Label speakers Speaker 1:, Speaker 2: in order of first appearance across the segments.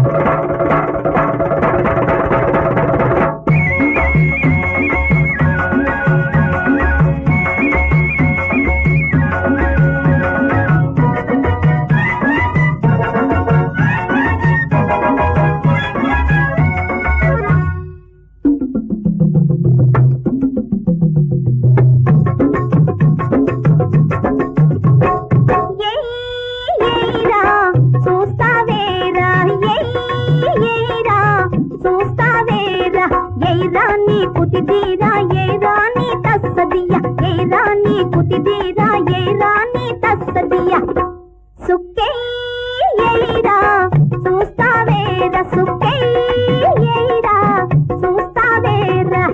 Speaker 1: ఏయ్యేరా చూస్తావేరా ఏయ్యేరా చూస్తావేరా ఏరా నీ కుతిదీరా ఏరా నీ తస్సదియ ఏరా నీ కుతిదీరా ఏరా నీ తస్సదియ సుక్కే ఏరా చూస్తావేరా సుక్కే ఏరా చూస్తావేరా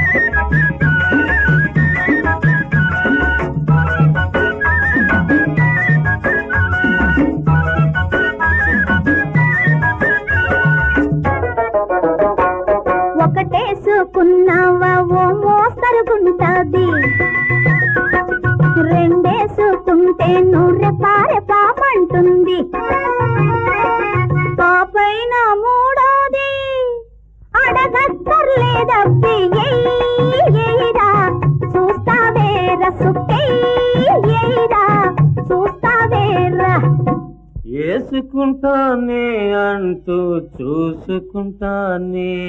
Speaker 1: ఒకటేసుకున్నావా ఓ మోస్తరుగుంటది రెండేసుకుంటే నూరె పారె పాపంటుంది పాపైన మూడోది అడగక్కర్లేదబ్బి ఏయ్యేరా చూస్తావేరా సుక్కేయ్యేరా చూస్తావేరా
Speaker 2: వేసుకుంటానే అంటూ చూసుకుంటానే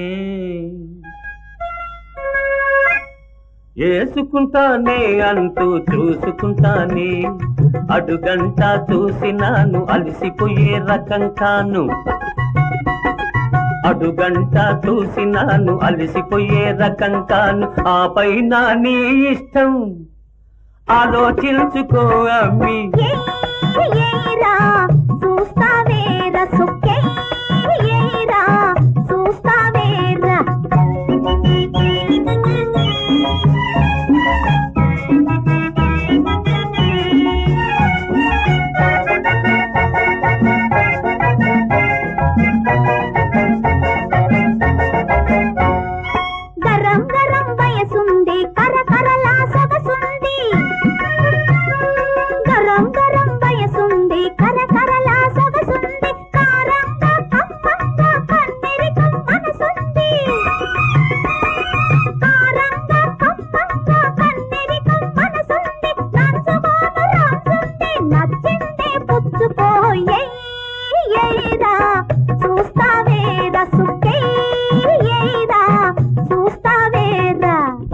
Speaker 2: వేసుకుంటానే అంటూ చూసుకుంటానే అడుగంట చూసినాను అలసిపోయే రకం కాను అడుగంట చూసినాను అలసిపోయే రకం కాను ఆ పైన నీ ఇష్టం ఆలోచించుకో అమ్మి
Speaker 1: ఏయ్యేరా చూస్తావేరా సుక్కేయ్యేరా చూస్తావేరా గరం గరం వయసుంది కరకరలా సొగసుంది గరం గరం వయసుంది కరకరలా సొగసుంది కారంగా కమ్మంగా కన్నెరికం మనసుంది కారంగా కమ్మంగా కన్నెరికం మనసుంది నంచుకోను రాసుంది నచ్చింది పుచ్చుకో ఏయ్యేరా చూస్తావేరా సుక్కేయ్యేరా చూస్తావేరా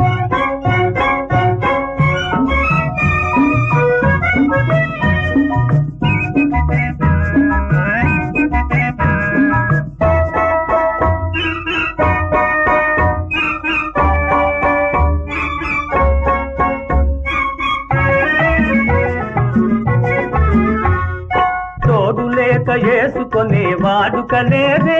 Speaker 2: తోడు లేక వేసుకునే వాడుకలేదే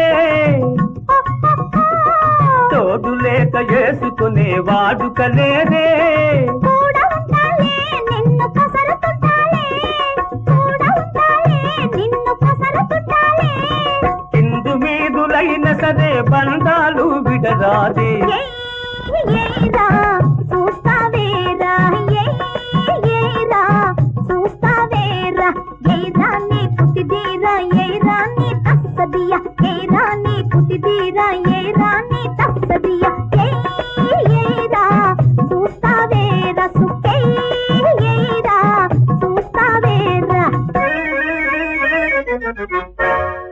Speaker 2: తోడు లేక వేసుకునే వాడుకలేదే
Speaker 1: కూడా ఉండాలే నిన్ను కసరతుండాలే కూడా ఉండాలే నిన్ను కసరతుండాలే
Speaker 2: కిందు మీదులైన సరే బంధాలు విడరాదే
Speaker 1: ఏయ్యేరా చూస్తావేరా ఏయ్యేరా చూస్తావేరా ఏరా నీ కుతిదీరా ఏరా నీ తస్సదియ ఏరా నీ కుతిదీరా ఏరా నీ తస్సదియ ఏయ్యేరా చూస్తావేరా సుక్కేయ్యేరా చూస్తావేరా